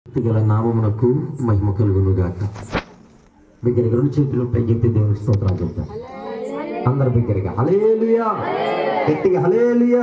గల నామమునకు మహిమ కలుగును గాక బిగ్గరగా రెండు చేతులు పైకెత్తి దేవుని స్తోత్రాలు చెప్తాం అందరు బిగ్గరగా హలేలుయా గట్టిగా హలేలుయా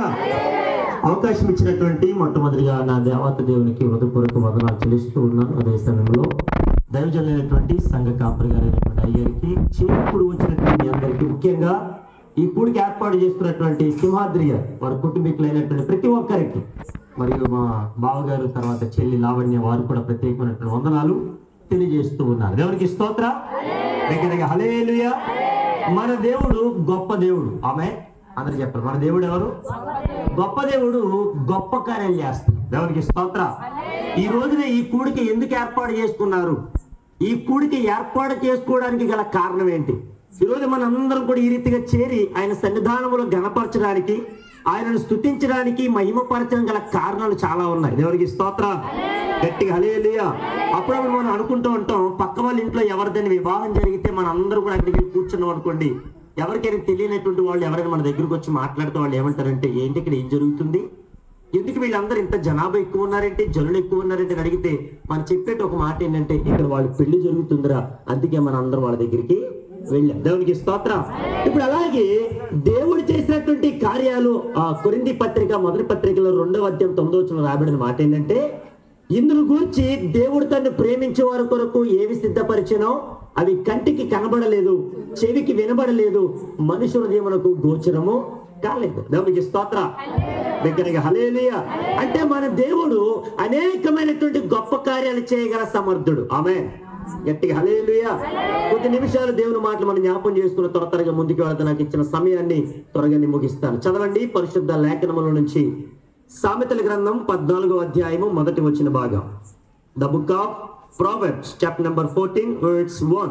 అవకాశం ఇచ్చినటువంటి మొట్టమొదటిగా నా దేవత దేవునికి హృదయపూర్వక వదనాలు చెల్లిస్తూ ఉన్నాను అదే సమయంలో దైవజనులైనటువంటి సంఘ కాపరి గారైనటువంటి అయ్యరికి చిన్నప్పుడు వచ్చినటువంటి మీ అందరికీ ముఖ్యంగా ఈ కూడికి ఏర్పాటు చేస్తున్నటువంటి సింహాద్రి గారు వారి కుటుంబీకులైనటువంటి ప్రతి ఒక్కరికి మరియు మా బావగారు తర్వాత చెల్లి లావణ్య వారు కూడా ప్రత్యేకమైనటువంటి వందనాలు తెలియజేస్తూ ఉన్నారు దేవునికి స్తోత్ర దగ్గరగా హలేలుయా మన దేవుడు గొప్ప దేవుడు ఆమె అందరు చెప్పారు మన దేవుడు ఎవరు గొప్ప దేవుడు గొప్ప కార్యాలు చేస్తాడు దేవునికి స్తోత్ర ఈ రోజున ఈ కూడికి ఎందుకు ఏర్పాటు చేసుకున్నారు ఈ కూడికి ఏర్పాటు చేసుకోవడానికి గల కారణం ఏంటి ఈ రోజు మనందరం కూడా ఈ రీతిగా చేరి ఆయన సన్నిధానములో గణపరచడానికి ఆయనను స్తుతించడానికి మహిమపరచడం గల కారణాలు చాలా ఉన్నాయి దేవునికి స్తోత్ర గట్టిగా హలేలుయా అప్పుడప్పుడు మనం అనుకుంటూ ఉంటాం పక్క వాళ్ళ ఇంట్లో ఎవరిదైనా వివాహం జరిగితే మన అందరూ కూడా అక్కడికి వెళ్ళి కూర్చున్నాం అనుకోండి ఎవరికైనా తెలియనటువంటి వాళ్ళు ఎవరైనా మన దగ్గరకు వచ్చి మాట్లాడితే వాళ్ళు ఏమంటారంటే ఏంటి ఇక్కడ ఏం జరుగుతుంది ఎందుకు వీళ్ళందరూ ఇంత జనాభా ఎక్కువ ఉన్నారంటే జనులు ఎక్కువ ఉన్నారంటే అని అడిగితే మనం చెప్పేట ఒక మాట ఏంటంటే ఇక్కడ వాళ్ళ పెళ్లి జరుగుతుందిరా అందుకే మన అందరం వాళ్ళ దగ్గరికి వెళ్ళాం దేవునికి స్తోత్రం ఇప్పుడు అలాగే దేవుడు చేసినటువంటి కార్యాలు ఆ కొరింది పత్రిక మొదటి పత్రికలో రెండవ అధ్యాయం తొమ్మిదో వచ్చిన రాబడిన మాట ఏంటంటే ఇందును గూర్చి దేవుడు తను ప్రేమించే వారి కొరకు ఏవి సిద్ధపరిచినో అవి కంటికి కనబడలేదు చెవికి వినబడలేదు మనుషుల హృదయమునకు గోచరము కాలేదు దేవునికి స్తోత్ర దగ్గరగా హలేలియా అంటే మన దేవుడు అనేకమైనటువంటి గొప్ప కార్యాలు చేయగల సమర్థుడు ఆమె గట్టిగా హలేలుయా కొద్ది నిమిషాలు దేవుని మాటలు మనం జ్ఞాపం చేసుకున్న త్వర త్వరగా ముందుకు వెళ్తే నాకు ఇచ్చిన సమయాన్ని త్వరగా ముగిస్తాను చదవండి పరిశుద్ధ లేఖనముల నుంచి సామెతల గ్రంథం పద్నాలుగో అధ్యాయము మొదటి వచ్చిన భాగం the book of proverbs chapter number fourteen words one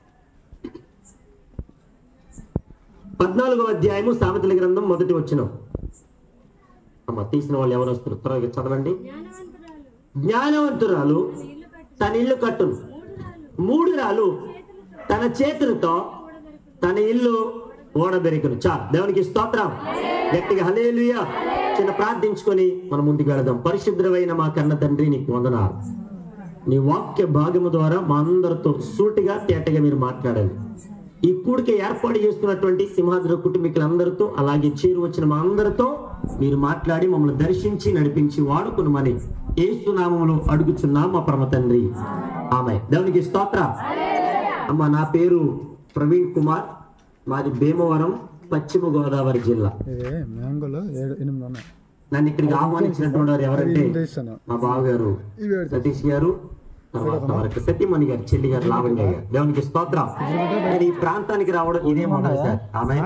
పద్నాలుగో అధ్యాయము సామెతల గ్రంథం మొదటి వచ్చిన అమ్మ తీసిన వాళ్ళు ఎవరు వస్తారు త్వరగా చదవండి జ్ఞానవంతురాలు తన ఇల్లు కట్టును మూడు రాలు తన చేతులతో తన ఇల్లు ఓడబెరికను చా దేవునికి స్తోత్రం గట్టిగా హలేలుయా చిన్న ప్రార్థించుకొని మనం ముందుకు వెళదాం పరిశుద్ధమైన మా కన్న తండ్రి నీకు వందనాలు నీ వాక్య భాగము ద్వారా మా అందరితో సూటిగా తేటగా మీరు మాట్లాడాలి ఈ కూడికి ఏర్పాటు చేసుకున్నటువంటి సింహాద్రి కుటుంబీకులందరితో అలాగే చేరు వచ్చిన మా అందరితో మీరు మాట్లాడి మమ్మల్ని దర్శించి నడిపించి వాడుకునమని ఏసునామములో అడుగుచున్నాం మా పరమ తండ్రి ఆమె దేవునికి స్తోత్ర అమ్మ నా పేరు ప్రవీణ్ కుమార్ మాది భీమవరం పశ్చిమ గోదావరి జిల్లా ఇవే మ్యాంగోలో ఏడు ఎనిమిది ఉన్నాయి నన్ను ఇక్కడికి ఆహ్వానించినటువంటి వారు ఎవరంటే ఇది ఇస్తాను మా బావగారు ఇవి ఏడు సతీష్ గారు తర్వాత వారికి సత్యమణి గారు చెల్లి గారు లావణ్య గారు దేవునికి స్తోత్రం నేను ఈ ప్రాంతానికి రావడం ఇదే మొదటిసారి ఆమె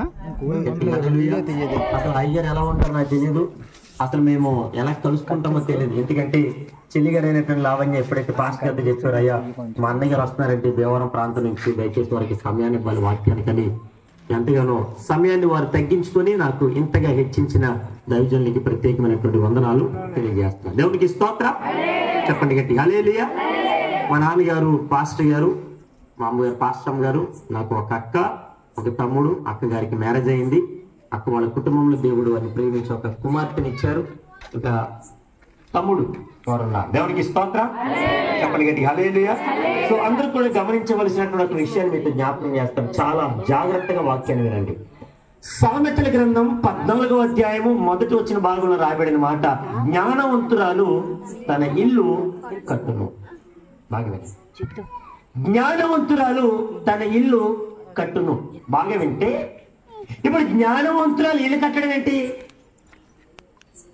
అసలు అయ్యారు ఎలా ఉంటారు నాకు తెలియదు అసలు మేము ఎలా కలుసుకుంటామో తెలియదు ఎందుకంటే చెల్లి గారు అయినటువంటి లావణ్య ఎప్పుడైతే పాస్ట్ గారితో చెప్పారు అయ్యా మా అన్నయ్య గారు వస్తున్నారంటే భీమవరం ప్రాంతం నుంచి దయచేసి వారికి సమయాన్ని ఇవ్వాలి వాక్యానికని ఎంతగానో సమయాన్ని వారు తగ్గించుకొని నాకు ఇంతగా హెచ్చించిన దైవజనులకి ప్రత్యేకమైనటువంటి వందనాలు తెలియజేస్తున్నాను దేవునికి స్తోత్రం చెప్పండి గట్టి హలేలియా మా నాన్నగారు పాస్టర్ గారు మా అమ్మగారు పాస్టమ్ గారు నాకు ఒక అక్క ఒక తమ్ముడు అక్క గారికి మ్యారేజ్ అయింది అక్క వాళ్ళ కుటుంబంలో దేవుడు వారిని ప్రేమించి ఒక కుమార్తెని ఇచ్చారు ఇంకా తమ్ముడు వారున్నారు దేవునికి స్తోత్రం చెప్పండి గట్టి హలేలుయా సో అందరూ కూడా గమనించవలసినటువంటి ఒక విషయాన్ని మీతో జ్ఞాపకం చేస్తాం చాలా జాగ్రత్తగా వాక్యాన్ని వినండి సామెతల గ్రంథం పద్నాలుగో అధ్యాయము మొదటి వచ్చిన భాగంలో రాయబడిన మాట జ్ఞానవంతురాలు తన ఇల్లు కట్టును బాగా వినండి. జ్ఞానవంతురాలు తన ఇల్లు కట్టును బాగా వింటే ఇప్పుడు జ్ఞానవంతురాలు ఇల్లు కట్టడం ఏంటి